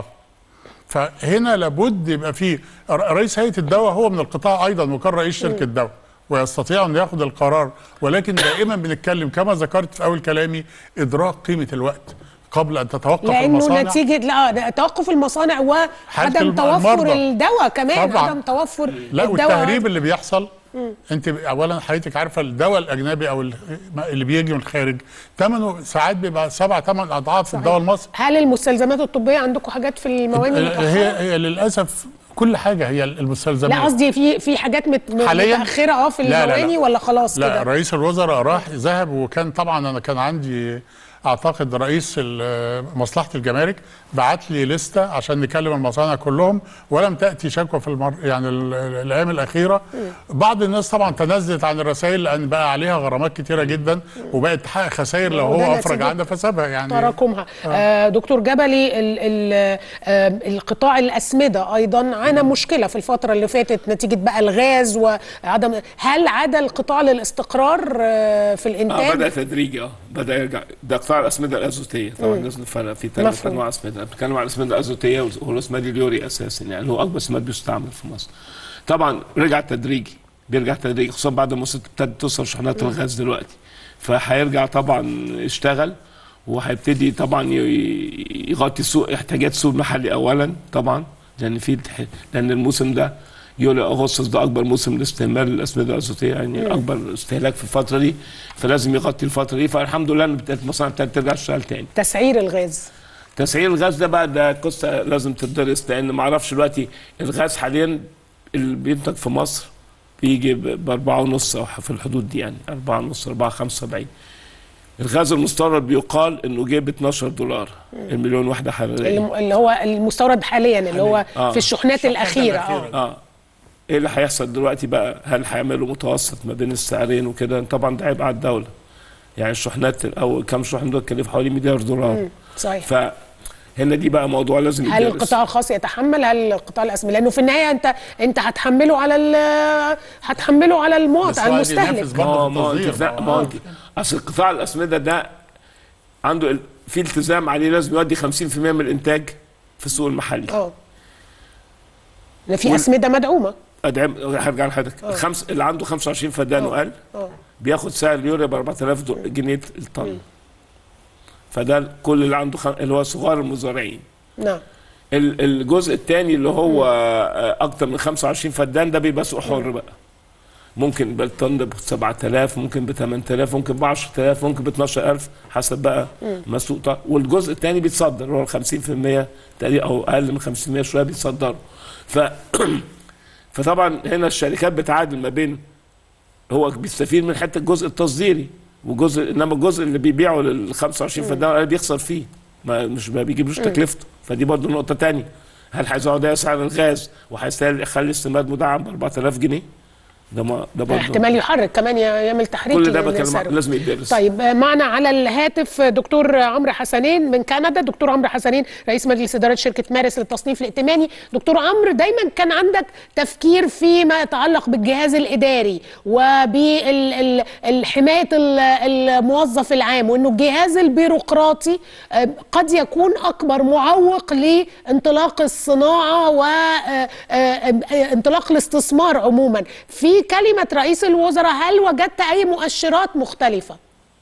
فهنا لابد يبقى في ر- رئيس هيئه الدواء هو من القطاع ايضا وكان رئيس شركه دواء ويستطيع ان ياخذ القرار ولكن دائما بنتكلم كما ذكرت في اول كلامي ادراك قيمه الوقت قبل ان تتوقف
لانه
المصانع
نتيجه لا ده توقف المصانع
حالة
وعدم
الم-
توفر
المرضى.
الدواء كمان
طبعاً.
عدم توفر
لا
الدواء
والتهريب اللي بيحصل انت اولا حضرتك عارفه الدواء الاجنبي او ال- اللي بيجي من الخارج ثمنه ساعات بيبقى سبع ثمان اضعاف الدواء المصري
هل المستلزمات الطبيه عندكم حاجات في الموانئ
هي
المتأخرة؟
هي للاسف كل حاجه هي المستلزمات
لا قصدي في في حاجات مت
حالياً؟
متاخره اه في
لا، لا، لا.
المواني ولا خلاص
لا
كده
رئيس الوزراء راح ذهب وكان طبعا انا كان عندي اعتقد رئيس ال- مصلحه الجمارك بعت لي لسته عشان نكلم المصانع كلهم ولم تاتي شكوى في المر... يعني ال- ال- الايام الاخيره بعض الناس طبعا تنازلت عن الرسائل لان بقى عليها غرامات كتيره جدا وبقت تحقق خسائر لو
وده
هو افرج
نتيجة
عنها فسابها يعني
تراكمها آه دكتور جبلي ال ال آه القطاع الأسمدة أيضا عانى مشكلة في الفترة اللي فاتت نتيجة بقى الغاز وعدم هل عاد القطاع للاستقرار آه في
اه
الإنتاج؟
بدا تدريجي اه بدا يرجع ده قطاع الاسمده الازوتيه طبعا لازم نفرق في ثلاث
مفهوم.
انواع اسمده بنتكلم على الاسمده الازوتيه وهو الاسماد اليوري اساسا يعني هو اكبر سماد بيستعمل في مصر طبعا رجع تدريجي بيرجع تدريجي خصوصا بعد ما وصلت- ابتدت توصل شحنات الغاز دلوقتي فهيرجع طبعا يشتغل وهيبتدي طبعا ي- يغطي سوق احتياجات السوق المحلي اولا طبعا لان في لان الموسم ده يوليو اغسطس ده اكبر موسم لاستعمال الاسمده الازوتيه يعني اكبر استهلاك في الفتره دي فلازم يغطي الفتره دي فالحمد لله ان ابتدت المصانع ابتدت ترجع تشتغل تاني
تسعير الغاز
تسعير الغاز ده بقى ده قصه لازم تدرس لان ما اعرفش دلوقتي الغاز حاليا اللي بينتج في مصر بيجي ب 4 ونص او في الحدود دي يعني 4 ونص 4 75 الغاز المستورد بيقال انه جايب 12 دولار المليون وحده حراريه
اللي اللي هو المستورد حاليا اللي هو
آه.
في الشحنات الأخيرة اه
اه ايه اللي هيحصل دلوقتي بقى هل هيعملوا متوسط ما بين السعرين وكده طبعا ده هيبقى على الدوله يعني الشحنات او كام شحن دول كلف حوالي مليار دولار
صحيح
فهنا دي بقى موضوع لازم
هل
يدرس.
القطاع الخاص يتحمل هل القطاع الاسمي لانه في النهايه انت انت هتحمله على ال- هتحمله على
بس
المواطن
هو
المستهلك
بينافس
ما
برضه
ما
في
انت
التصدير.
لا، ما انت اصل قطاع الاسمده ده عنده ال- في التزام عليه لازم يودي 50% من الانتاج في السوق المحلي
اه لأن في اسمده مدعومه
ادعم هرجع لحضرتك الخمس اللي عنده 25 فدان وقال
اه
بياخد سعر اليوريا ب 4000 دو- جنيه الطن فده كل اللي عنده خ... اللي هو صغار المزارعين
نعم
ال- الجزء الثاني اللي هو آه، اكتر من 25 فدان ده بيبقى سوق حر بقى ممكن بالطن ده ب 7000 ممكن ب 8000 ممكن ب 10000 ممكن ب 12000 حسب بقى ما السوق طا- والجزء الثاني بيتصدر هو ال 50% تقريبا او اقل من 50% شويه بيتصدروا ف فطبعا هنا الشركات بتعادل ما بين هو بيستفيد من حته الجزء التصديري وجزء انما الجزء اللي بيبيعه لل 25 فدان بيخسر فيه ما مش ما بيجيبلوش تكلفته فدي برضه نقطه تانية هل هيزود ده سعر الغاز وهيستاهل يخلي السماد مدعم ب 4000 جنيه ده ما ده برضه
احتمال يحرك كمان ي- يعمل تحريك
كل ده
لل-
بكلم
لسعره.
لازم يدرس
طيب آه، معنا على الهاتف دكتور عمرو حسنين من كندا دكتور عمرو حسنين رئيس مجلس اداره شركه مارس للتصنيف الائتماني دكتور عمرو دايما كان عندك تفكير فيما يتعلق بالجهاز الاداري وبالحمايه الموظف العام وانه الجهاز البيروقراطي آه، قد يكون اكبر معوق لانطلاق الصناعه وانطلاق الاستثمار عموما في كلمه رئيس الوزراء هل وجدت اي مؤشرات مختلفه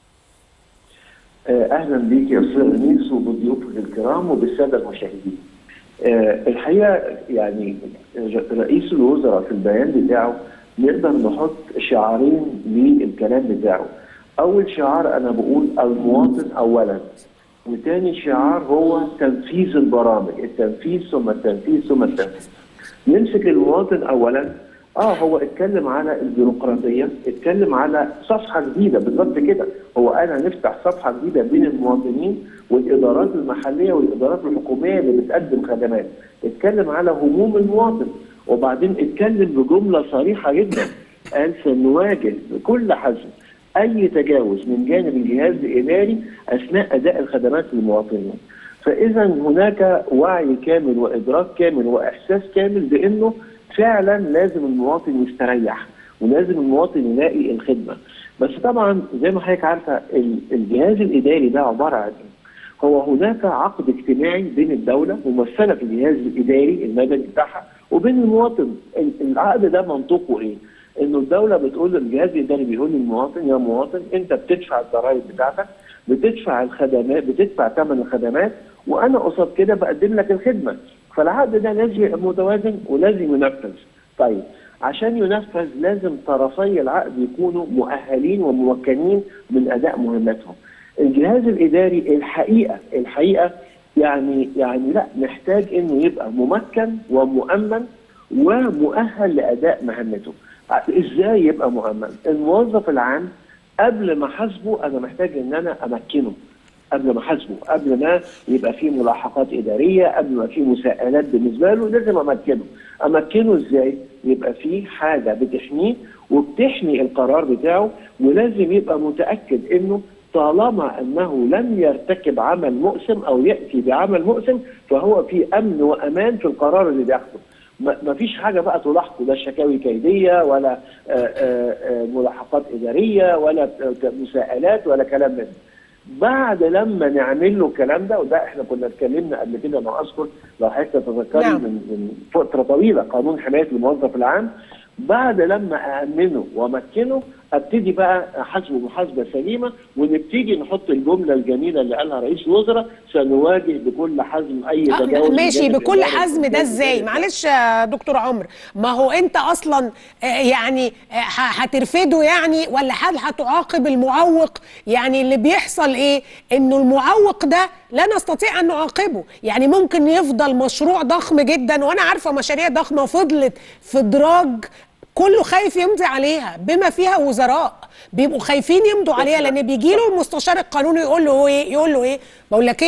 آه، اهلا بيك يا استاذ انيس وبضيوفك الكرام وبالساده المشاهدين. آه، الحقيقه يعني ج- رئيس الوزراء في البيان بتاعه نقدر نحط شعارين للكلام بتاعه. اول شعار انا بقول المواطن اولا وتاني شعار هو تنفيذ البرامج، التنفيذ ثم التنفيذ ثم التنفيذ. نمسك المواطن اولا اه هو اتكلم على البيروقراطيه، اتكلم على صفحه جديده بالظبط كده، هو انا نفتح صفحه جديده بين المواطنين والادارات المحليه والادارات الحكوميه اللي بتقدم خدمات، اتكلم على هموم المواطن، وبعدين اتكلم بجمله صريحه جدا، قال سنواجه بكل حزم اي تجاوز من جانب الجهاز الاداري اثناء اداء الخدمات للمواطنين. فاذا هناك وعي كامل وادراك كامل واحساس كامل بانه فعلا لازم المواطن يستريح ولازم المواطن يلاقي الخدمه بس طبعا زي ما حضرتك عارفه ال- الجهاز الاداري ده عباره عن ايه؟ هو هناك عقد اجتماعي بين الدوله ممثله في الجهاز الاداري المدني بتاعها وبين المواطن ال- العقد ده منطقه ايه؟ انه الدوله بتقول الجهاز الاداري بيقول للمواطن يا مواطن انت بتدفع الضرائب بتاعتك بتدفع الخدمات بتدفع ثمن الخدمات وانا قصاد كده بقدم لك الخدمه فالعقد ده لازم يبقى متوازن ولازم ينفذ طيب عشان ينفذ لازم طرفي العقد يكونوا مؤهلين وممكنين من اداء مهمتهم الجهاز الاداري الحقيقه الحقيقه يعني يعني لا محتاج انه يبقى ممكن ومؤمن ومؤهل لاداء مهمته ازاي يبقى مؤمن الموظف العام قبل ما احاسبه انا محتاج ان انا امكنه قبل ما احاسبه قبل ما يبقى في ملاحقات اداريه قبل ما في مساءلات بالنسبه له لازم امكنه امكنه ازاي يبقى في حاجه بتحميه وبتحمي القرار بتاعه ولازم يبقى متاكد انه طالما انه لم يرتكب عمل مؤسم او ياتي بعمل مؤسم فهو في امن وامان في القرار اللي بياخده ما فيش حاجه بقى تلاحقه لا شكاوي كيديه ولا آآ آآ ملاحقات اداريه ولا مساءلات ولا كلام من ده. بعد لما نعمل له الكلام ده وده احنا كنا اتكلمنا قبل كده انا اذكر لو حضرتك تتذكري
نعم.
من من فتره طويله قانون حمايه الموظف العام بعد لما أأمنه وأمكنه أبتدي بقى أحاسبه محاسبة سليمة ونبتدي نحط الجملة الجميلة اللي قالها رئيس الوزراء سنواجه بكل حزم أي
آه،
تجاوز
ماشي
من جانب
بكل
إدارة
حزم ده
الجهاز
ازاي
الإداري.
معلش يا دكتور عمرو ما هو انت اصلا آه، يعني آه، ه- هترفده يعني ولا هل هتعاقب المعوق يعني اللي بيحصل ايه انه المعوق ده لا نستطيع ان نعاقبه يعني ممكن يفضل مشروع ضخم جدا وانا عارفه مشاريع ضخمه فضلت في دراج كله خايف يمضي عليها بما فيها وزراء بيبقوا خايفين يمضوا عليها لان بيجي له المستشار القانوني يقول له ايه يقول له ايه بقول لك ايه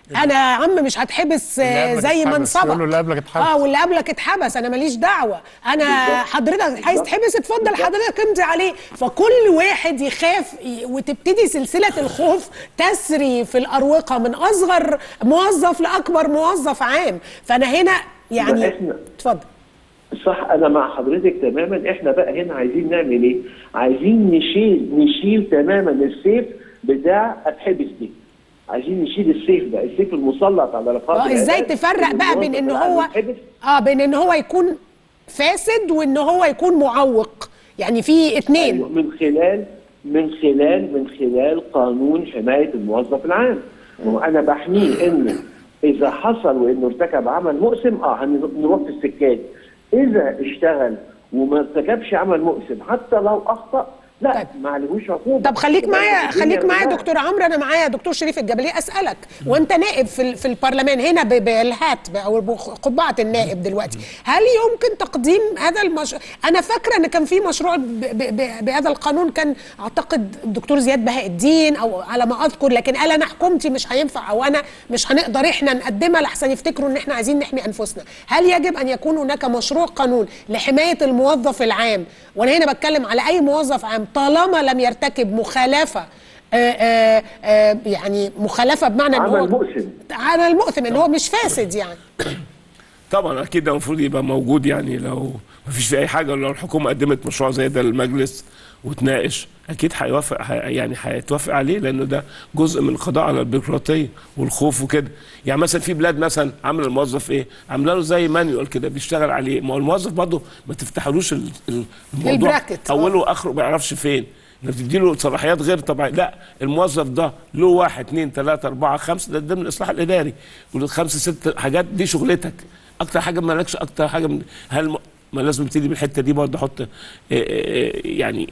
انا يا عم مش هتحبس
اللي
آه،
قبلك
زي ما
اتحبس.
انصبك
يقول له اللي قبلك اتحبس.
اه واللي قبلك اتحبس انا ماليش دعوه انا حضرتك عايز
بالظبط.
تحبس اتفضل
بالظبط.
حضرتك امضي عليه فكل واحد يخاف ي- وتبتدي سلسله الخوف تسري في الاروقه من اصغر موظف لاكبر موظف عام فانا هنا يعني
لا، إحنا-
اتفضل
صح انا مع حضرتك تماما احنا بقى هنا عايزين نعمل ايه عايزين نشيل نشيل تماما السيف بتاع اتحبس دي عايزين نشيل السيف ده السيف المسلط على رفاق
اه ازاي تفرق بقى بين ان هو اه بين ان هو يكون فاسد وان هو يكون معوق يعني في اتنين
من خلال من خلال من خلال قانون حمايه الموظف العام وانا بحميه انه اذا حصل وانه ارتكب عمل مؤثم اه هنروح في السكات اذا اشتغل وما ارتكبش عمل مؤثم حتى لو اخطا لا
طيب.
ما عليهوش عقوبه
طب خليك معايا
الدنيا
خليك معايا
كلها.
دكتور عمرو انا معايا دكتور شريف الجبلي اسالك وانت نائب في ال- في البرلمان هنا ب- بالهات ب- او بقبعه النائب دلوقتي هل يمكن تقديم هذا المشروع انا فاكره ان كان في مشروع ب- ب- ب- بهذا القانون كان اعتقد الدكتور زياد بهاء الدين او على ما اذكر لكن قال انا حكومتي مش هينفع او انا مش هنقدر احنا نقدمها لحسن يفتكروا ان احنا عايزين نحمي انفسنا هل يجب ان يكون هناك مشروع قانون لحمايه الموظف العام وانا هنا بتكلم على اي موظف عام طالما لم يرتكب مخالفه آه، آه، آه، يعني مخالفه بمعنى ان
عمل
هو
مؤثم.
على المؤثم ان هو مش فاسد يعني
طبعا اكيد ده المفروض يبقى موجود يعني لو ما فيش في اي حاجه لو الحكومه قدمت مشروع زي ده للمجلس وتناقش اكيد هيوافق هي- يعني هيتوافق عليه لانه ده جزء من القضاء على البيروقراطيه والخوف وكده يعني مثلا في بلاد مثلا عامله الموظف ايه عامله له زي مانيوال كده بيشتغل عليه ما هو الموظف برضه ما تفتحلوش ال- ال- الموضوع
البراكت، آه.
اوله واخره ما يعرفش فين انك تديله صلاحيات غير طبيعيه لا الموظف ده له واحد اثنين ثلاثه اربعه خمسه ده ضمن الاصلاح الاداري والخمسه ست حاجات دي شغلتك اكتر حاجه مالكش اكتر حاجه من هل م- ما لازم نبتدي بالحته دي برضه احط آه، آه، يعني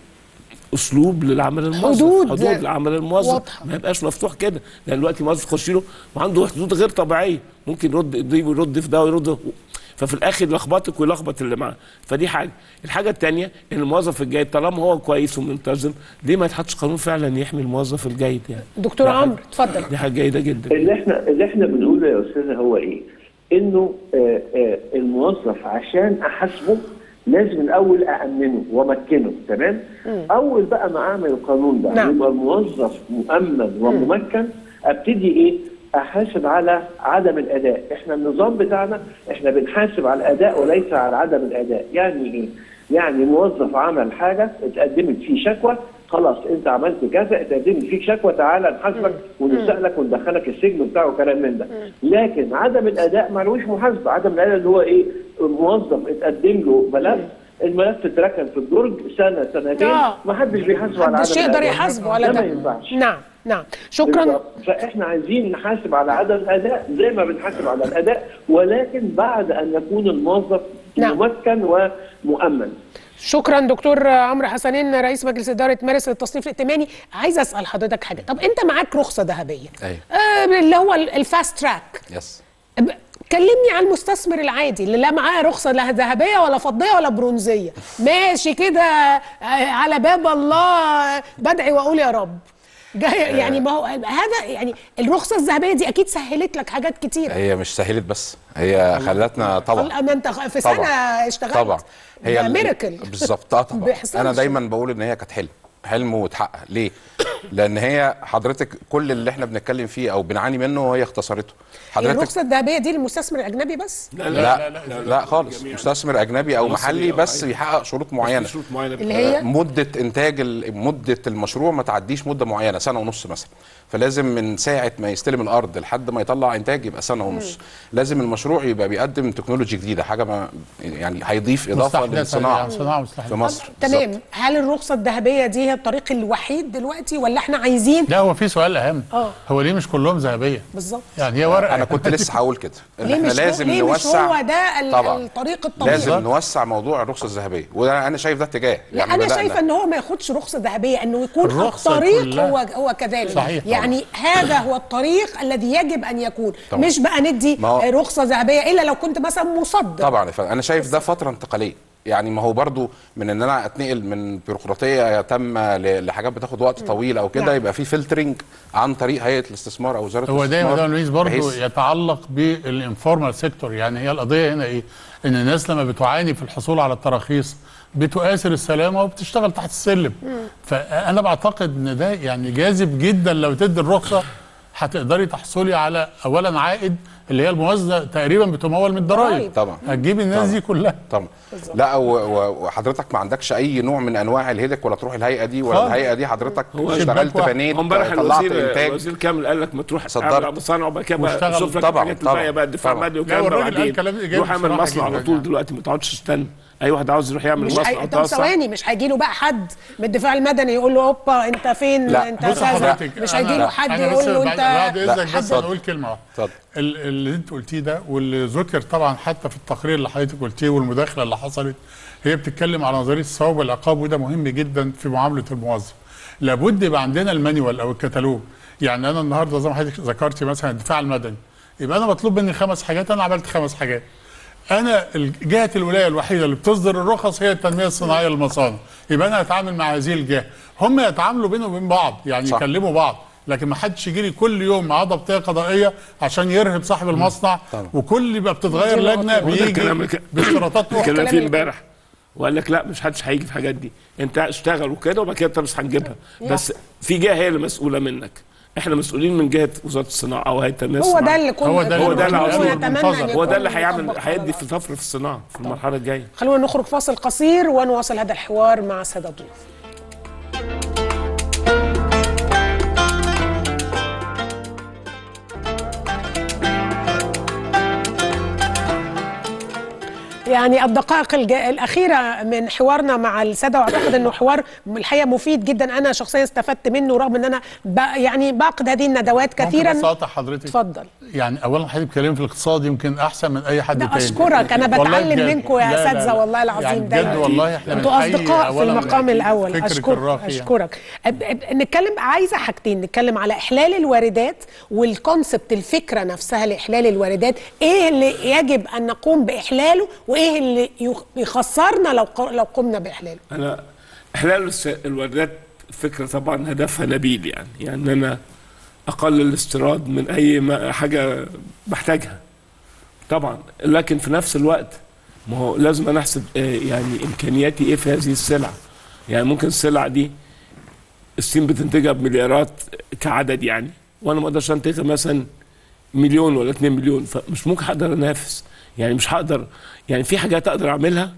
اسلوب للعمل الموظف
حدود.
حدود لعمل الموظف
واضحة.
ما يبقاش مفتوح كده لان دلوقتي موظف يخش له وعنده حدود غير طبيعيه ممكن يرد دي ويرد في ده ويرد ففي الاخر يلخبطك ويلخبط اللي معاه فدي حاجه الحاجه الثانيه ان الموظف الجيد طالما هو كويس وملتزم ليه ما يتحطش قانون فعلا يحمي الموظف الجيد يعني
دكتور
دي حاجة-
عمرو اتفضل
دي حاجه جيده جدا
اللي احنا اللي احنا بنقوله يا استاذه هو ايه؟ انه آه، آه، الموظف عشان احاسبه لازم الاول امنه وامكنه تمام؟ اول بقى ما اعمل القانون ده
نعم.
يبقى الموظف مؤمن وممكن ابتدي ايه؟ احاسب على عدم الاداء، احنا النظام بتاعنا احنا بنحاسب على الاداء وليس على عدم الاداء، يعني ايه؟ يعني موظف عمل حاجه اتقدمت فيه شكوى خلاص انت عملت كذا اتقدمت فيك شكوى تعالى نحاسبك ونسالك وندخلك السجن بتاعه وكلام من ده لكن عدم الاداء ملوش محاسبه عدم الاداء اللي هو ايه موظف اتقدم له ملف الملف اتركن في الدرج سنه سنتين
آه.
ما حدش بيحاسبه على
محدش
عدم
يقدر
الأداء.
يحاسبه على
ده
ده
ما ينفعش
نعم نعم شكرا
بالظبط. فاحنا عايزين نحاسب على عدم الاداء زي ما بنحاسب على الاداء ولكن بعد ان يكون الموظف
نعم.
ممكن ومؤمن
شكرا دكتور عمرو حسنين رئيس مجلس اداره مارس للتصنيف الائتماني عايز اسال حضرتك حاجه طب انت معاك رخصه ذهبيه
أيوة.
آه اللي هو ال- الفاست تراك
يس
ب- كلمني عن المستثمر العادي اللي لا معاه رخصه لا ذهبيه ولا فضيه ولا برونزيه ماشي كده آه، على باب الله بدعي واقول يا رب جاي يعني ما هو هذا يعني الرخصه الذهبيه دي اكيد سهلت لك حاجات كتيره
هي مش سهلت بس هي خلتنا طبعا
قال ما انت في سنه
طبعا
اشتغلت
طبعا
هي
ال-
ميراكل
بالظبط اه طبعا
بيحصلش.
انا دايما بقول ان هي كانت حلم حلم واتحقق ليه لان هي حضرتك كل اللي احنا بنتكلم فيه او بنعاني منه هي اختصرته حضرتك
الرخصه الذهبيه دي للمستثمر الاجنبي بس
لا لا لا, لا خالص مستثمر اجنبي او
مصري
محلي
أو
بس
أي.
بيحقق شروط معينه
شروط معينه
اللي هي
مده انتاج ال- مده المشروع ما تعديش مده معينه سنه ونص مثلا فلازم من ساعه ما يستلم الارض لحد ما يطلع انتاج يبقى سنه ونص لازم المشروع يبقى بيقدم تكنولوجي جديده حاجه ما يعني هيضيف اضافه
مستحدثة
للصناعه
يعني صناعة مستحدثة.
في مصر
تمام
بالظبط.
هل الرخصه الذهبيه دي هي الطريق الوحيد دلوقتي ولا احنا عايزين
لا هو في سؤال اهم
آه.
هو ليه مش كلهم ذهبيه
بالظبط
يعني هي ورقه
انا كنت لسه هقول كده ان
ليه
احنا
مش
لازم
هو ليه
نوسع
مش هو ده ال-
طبعا
الطريق الطبيعي
لازم نوسع موضوع الرخصه الذهبيه وده انا شايف ده اتجاه
لا انا
بدأنا.
شايفه ان هو ما ياخدش رخصه ذهبيه انه يكون
الرخصة
الطريق
كلها.
هو هو كذلك
صحيح طبعاً.
يعني هذا هو الطريق الذي يجب ان يكون
طبعاً.
مش بقى ندي
ما هو-
رخصه ذهبيه الا لو كنت مثلا مصدر
طبعا يا فندم. انا شايف ده فتره انتقاليه يعني ما هو برضو من ان انا اتنقل من بيروقراطيه تامه ل- لحاجات بتاخد وقت طويل او كده
نعم.
يبقى في فلترنج عن طريق هيئه الاستثمار او وزاره
هو
الاستثمار
دايما ده لويس برضه
بحيث-
يتعلق بالانفورمال سيكتور يعني هي القضيه هنا ايه؟ ان الناس لما بتعاني في الحصول على التراخيص بتؤثر السلامه وبتشتغل تحت السلم فانا بعتقد ان ده يعني جاذب جدا لو تدي الرخصه هتقدري تحصلي على اولا عائد اللي هي الموازنه تقريبا بتمول من الضرائب
طبعا.
هتجيبي الناس
طبعا.
دي كلها
طبعا لا و- و- وحضرتك ما عندكش اي نوع من انواع الهدك ولا تروح الهيئه دي ولا
خالص.
الهيئه دي حضرتك
هو
اشتغلت
شباك واحد.
بنيت
هو امبارح
طلعت
الوزير
انتاج
الوزير كامل قال لك ما تروح
صدرت.
اعمل مصانع وبعد كده بقى
واشتغل.
شوف لك
طبعا،
الحاجات
طبعا.
الباقيه بقى الدفاع
طبعا.
المالي
لا،
والكلام ده
والراجل قال
بعدين
كلام إيجابي
روح اعمل
بصراحة
مصنع على
جداً
طول
يعني.
دلوقتي ما تقعدش تستنى اي واحد عاوز يروح يعمل
مش
مصنع
هي... طب
توسع.
ثواني مش هيجي له بقى حد من الدفاع المدني يقول له اوبا انت فين
لا،
انت
بص
كذا
حضرتك
مش
أنا-
هيجي له حد
أنا
يقول
بس
له
بعد- بعد
انت
اذنك بس
اتفضل.
انا اقول كلمه واحده
اتفضل.
ال- اللي انت قلتيه ده واللي ذكر طبعا حتى في التقرير اللي حضرتك قلتيه والمداخله اللي حصلت هي بتتكلم على نظريه الثواب والعقاب وده مهم جدا في معامله الموظف. لابد يبقى عندنا المانيوال او الكتالوج يعني انا النهارده زي ما حضرتك ذكرتي مثلا الدفاع المدني يبقى انا مطلوب مني خمس حاجات انا عملت خمس حاجات. انا ال- جهه الولايه الوحيده اللي بتصدر الرخص هي التنميه الصناعيه للمصانع يبقى انا هتعامل مع هذه الجهه هم يتعاملوا بينهم وبين بعض يعني
صح.
يكلموا بعض لكن ما حدش يجي لي كل يوم معاه ضبطيه قضائيه عشان يرهب صاحب المصنع
طبعا.
وكل يبقى بتتغير
دي نقطة.
لجنه
هو ده
بيجي
الكلام اللي-
باشتراطات
الكلام
الكلام
فيه
اللي-
امبارح وقال لك لا مش حدش هيجي في الحاجات دي انت اشتغل وكده وبعد كده انت بس هنجيبها بس في جهه هي اللي مسؤوله منك احنا مسؤولين من جهه وزاره الصناعه او هيئه التنميه
هو
الصناعيه
ده اللي كنا
هو ده
هو ده اللي
كنا
عاوزينه
نتمنى
المنتظر.
أن
هو ده
يكون
اللي هيعمل
مطبق
هيدي
على
في طفره في الصناعه في المرحله الجايه
خلونا نخرج فاصل قصير ونواصل هذا الحوار مع الساده الضيوف يعني الدقائق الج... الأخيرة من حوارنا مع السادة وأعتقد أنه حوار الحقيقة مفيد جدا أنا شخصيا استفدت منه رغم أن أنا ب... يعني بعقد هذه الندوات
ممكن
كثيرا
بس اقطع حضرتك
اتفضل
يعني اولا حضرتك بتتكلمي في الاقتصاد يمكن احسن من اي حد
لا
تاني
أشكرك أنا
والله
بتعلم
بجد.
منكم يا
لا، لا،
أساتذة
لا.
والله العظيم
يعني بجد
دايما
والله احنا
انتوا
بنحيي
أصدقاء في
أولاً
المقام الأول
فكرك
أشكرك
الراقي يعني.
أشكرك أب- أب- نتكلم عايزة حاجتين نتكلم على إحلال الواردات والكونسبت الفكرة نفسها لإحلال الواردات إيه اللي يجب أن نقوم بإحلاله وإيه اللي يخ- يخسرنا لو ق- لو قمنا بإحلاله
انا احلال الس- الواردات فكره طبعا هدفها نبيل يعني يعني انا اقلل الاستيراد من اي ما حاجه بحتاجها طبعا لكن في نفس الوقت ما هو لازم انا احسب آه، يعني امكانياتي ايه في هذه السلعه يعني ممكن السلعه دي الصين بتنتجها بمليارات كعدد يعني وانا ما اقدرش انتجها مثلا مليون ولا 2 مليون فمش ممكن هقدر انافس يعني مش هقدر يعني في حاجات اقدر اعملها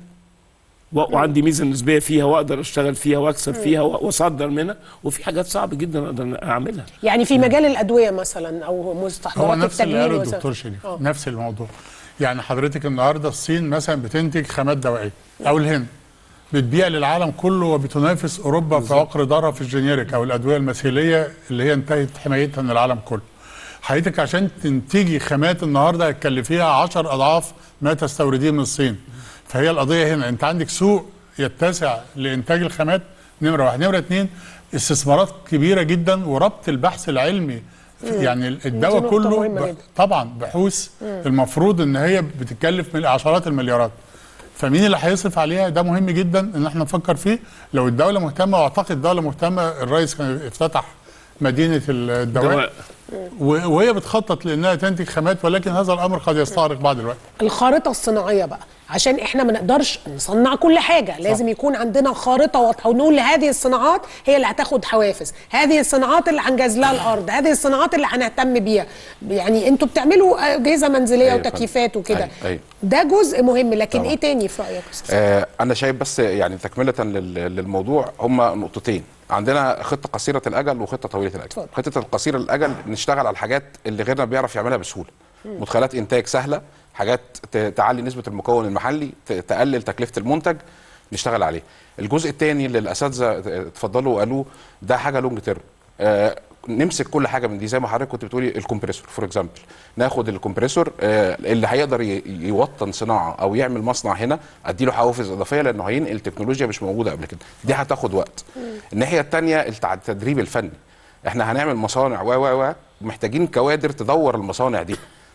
و- وعندي ميزه نسبيه فيها واقدر اشتغل فيها واكسب فيها و- واصدر منها وفي حاجات صعب جدا اقدر اعملها
يعني في مجال الأدوية مثلا أو
هو
مستحضرات
نفس اللي
التجميل
قاله
مثلاً.
الدكتور شريف
آه.
نفس الموضوع يعني حضرتك النهارده الصين مثلا بتنتج خامات دوائيه او الهند بتبيع للعالم كله وبتنافس اوروبا في عقر دارها في الجينيريك او الادويه المثيليه اللي هي انتهت حمايتها من العالم كله حضرتك عشان تنتجي خامات النهارده هتكلفيها 10 اضعاف ما تستورديه من الصين فهي القضيه هنا انت عندك سوق يتسع لانتاج الخامات نمره واحد نمره اتنين استثمارات كبيره جدا وربط البحث العلمي يعني الدواء
نقطة
كله
مهمة
ب-
جدا.
طبعا بحوث المفروض ان هي بتتكلف من عشرات المليارات فمين اللي هيصرف عليها ده مهم جدا ان احنا نفكر فيه لو الدوله مهتمه واعتقد الدوله مهتمه الرئيس كان افتتح مدينه الدواء
دواء.
و- وهي بتخطط لانها تنتج خامات ولكن هذا الامر قد يستغرق بعض الوقت
الخارطة الصناعية بقى عشان احنا ما نقدرش نصنع كل حاجة لازم يكون عندنا خارطة واضحة ونقول هذه الصناعات هي اللي هتاخد حوافز هذه الصناعات اللي هنجاز لها الأرض هذه الصناعات اللي هنهتم بيها يعني انتوا بتعملوا أجهزة منزلية
أيوة
وتكييفات وكده
أيوة، أيوة.
ده جزء مهم لكن
طبعا.
ايه تاني في رأيك يا أستاذ؟
آه، انا شايف بس يعني تكمله لل- للموضوع هما نقطتين عندنا خطه قصيره الاجل وخطه طويله الاجل
اتفضل.
خطه القصيره الاجل نشتغل على الحاجات اللي غيرنا بيعرف يعملها بسهوله مدخلات انتاج سهله حاجات ت- تعلي نسبه المكون المحلي ت- تقلل تكلفه المنتج نشتغل عليه الجزء الثاني اللي الاساتذه اتفضلوا وقالوه ده حاجه لونج تيرم آه نمسك كل حاجه من دي زي ما حضرتك كنت بتقولي الكمبريسور فور اكزامبل ناخد الكمبريسور آه اللي هيقدر ي- يوطن صناعه او يعمل مصنع هنا اديله حوافز اضافيه لانه هينقل تكنولوجيا مش موجوده قبل كده دي هتاخد وقت الناحيه الثانيه التدريب الفني احنا هنعمل مصانع و و و محتاجين كوادر تدور المصانع دي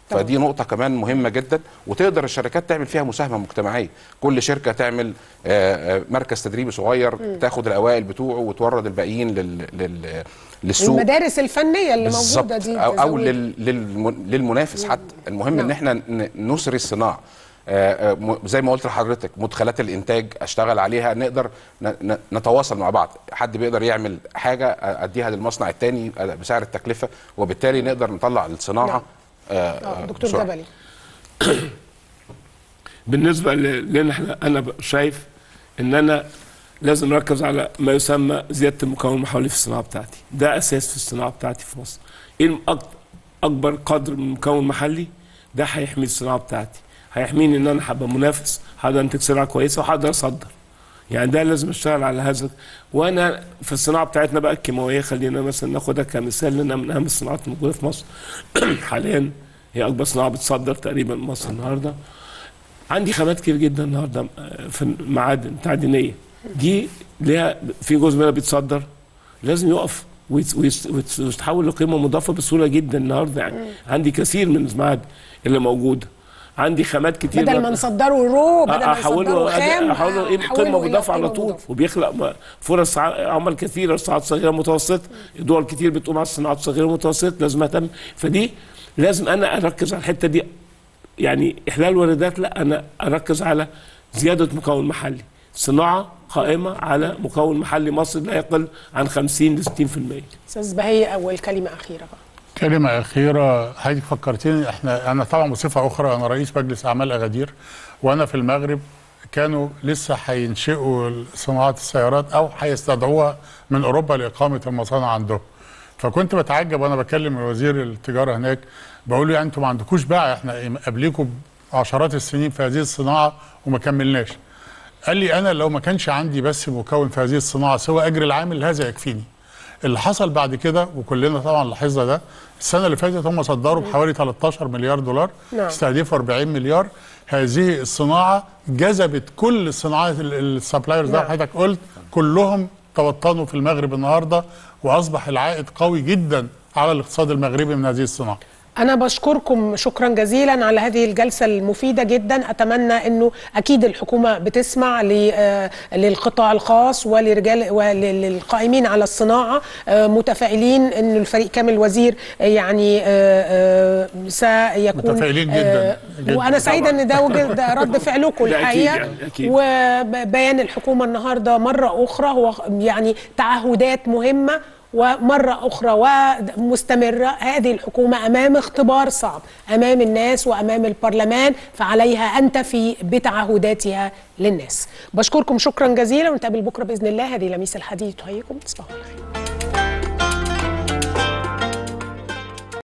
طبعا.
فدي نقطه كمان مهمه جدا وتقدر الشركات تعمل فيها مساهمه مجتمعيه كل شركه تعمل آه، آه، مركز تدريبي صغير تاخد الاوائل بتوعه وتورد الباقيين لل... لل... للسوق
المدارس الفنيه اللي
بالظبط
موجوده دي
او, أو
تزود.
لل... للم... للمنافس حتى المهم
نعم.
ان احنا ن- نسري الصناعه آه، آه، م- زي ما قلت لحضرتك مدخلات الانتاج اشتغل عليها نقدر ن- ن- نتواصل مع بعض حد بيقدر يعمل حاجه آه، اديها للمصنع الثاني بسعر التكلفه وبالتالي نقدر نطلع الصناعه
نعم.
آه،
آه،
آه،
دكتور
بسرعة.
جبلي
بالنسبه ل- لنا احنا انا ب- شايف ان انا لازم اركز على ما يسمى زياده المكون المحلي في الصناعه بتاعتي ده اساس في الصناعه بتاعتي في مصر ايه الأك- اكبر قدر من مكون محلي ده هيحمي الصناعه بتاعتي هيحميني ان انا هبقى منافس هقدر انتج سلعه كويسه وهقدر اصدر يعني ده لازم اشتغل على هذا وانا في الصناعه بتاعتنا بقى الكيماويه خلينا مثلا ناخدها كمثال لانها من اهم الصناعات الموجوده في مصر حاليا هي اكبر صناعه بتصدر تقريبا مصر النهارده عندي خامات كتير جدا النهارده في المعادن تعدينيه دي ليها في جزء منها بيتصدر لازم يقف ويت- ويت- ويت- ويتحول لقيمه مضافه بسهوله جدا النهارده يعني عندي كثير من المعادن اللي موجوده عندي خامات كتير
بدل ما نصدره رو بدل ما نصدره
احوله
خام
احوله ايه
أحوله
قيمه
إلى
مضافه على
قيمة
طول
مضافة.
وبيخلق م- فرص ع- عمل كثيره صناعات صغيره متوسطه دول كتير بتقوم على الصناعات الصغيره والمتوسطه لازم اهتم فدي لازم انا اركز على الحته دي يعني احلال واردات لا انا اركز على زياده مكون محلي صناعه قائمه على مكون محلي مصري لا يقل عن 50 ل 60%
استاذ بهي اول كلمه اخيره بقى
كلمة أخيرة حضرتك فكرتني احنا أنا طبعا بصفة أخرى أنا رئيس مجلس أعمال أغادير وأنا في المغرب كانوا لسه هينشئوا صناعة السيارات أو هيستدعوها من أوروبا لإقامة المصانع عندهم فكنت بتعجب وأنا بكلم وزير التجارة هناك بقول له يعني أنتوا ما عندكوش باع احنا قبليكم عشرات السنين في هذه الصناعة وما كملناش قال لي أنا لو ما كانش عندي بس مكون في هذه الصناعة سوى أجر العامل هذا يكفيني اللي حصل بعد كده وكلنا طبعا لاحظنا ده السنه اللي فاتت هم صدروا بحوالي 13 مليار دولار
نعم.
استهدفوا 40 مليار هذه الصناعه جذبت كل الصناعات السبلايرز زي ما
نعم.
حضرتك قلت كلهم توطنوا في المغرب النهارده واصبح العائد قوي جدا على الاقتصاد المغربي من هذه الصناعه
أنا بشكركم شكرا جزيلا على هذه الجلسة المفيدة جدا أتمنى أنه أكيد الحكومة بتسمع ل- آه، للقطاع الخاص ولرجال وللقائمين على الصناعة آه، متفائلين أن الفريق كامل وزير آه، يعني آه، آه، سيكون
متفائلين جداً،
آه،
جداً.
وأنا سعيدة أن ده وجه ده رد فعلكم
ده أكيد
الحقيقة
يعني، أكيد.
وبيان الحكومة النهاردة مرة أخرى هو يعني تعهدات مهمة ومرة أخرى ومستمرة هذه الحكومة أمام اختبار صعب أمام الناس وأمام البرلمان فعليها أن تفي بتعهداتها للناس بشكركم شكرا جزيلا ونتقابل بكرة بإذن الله هذه لميس الحديث تهيئكم تصبحوا على خير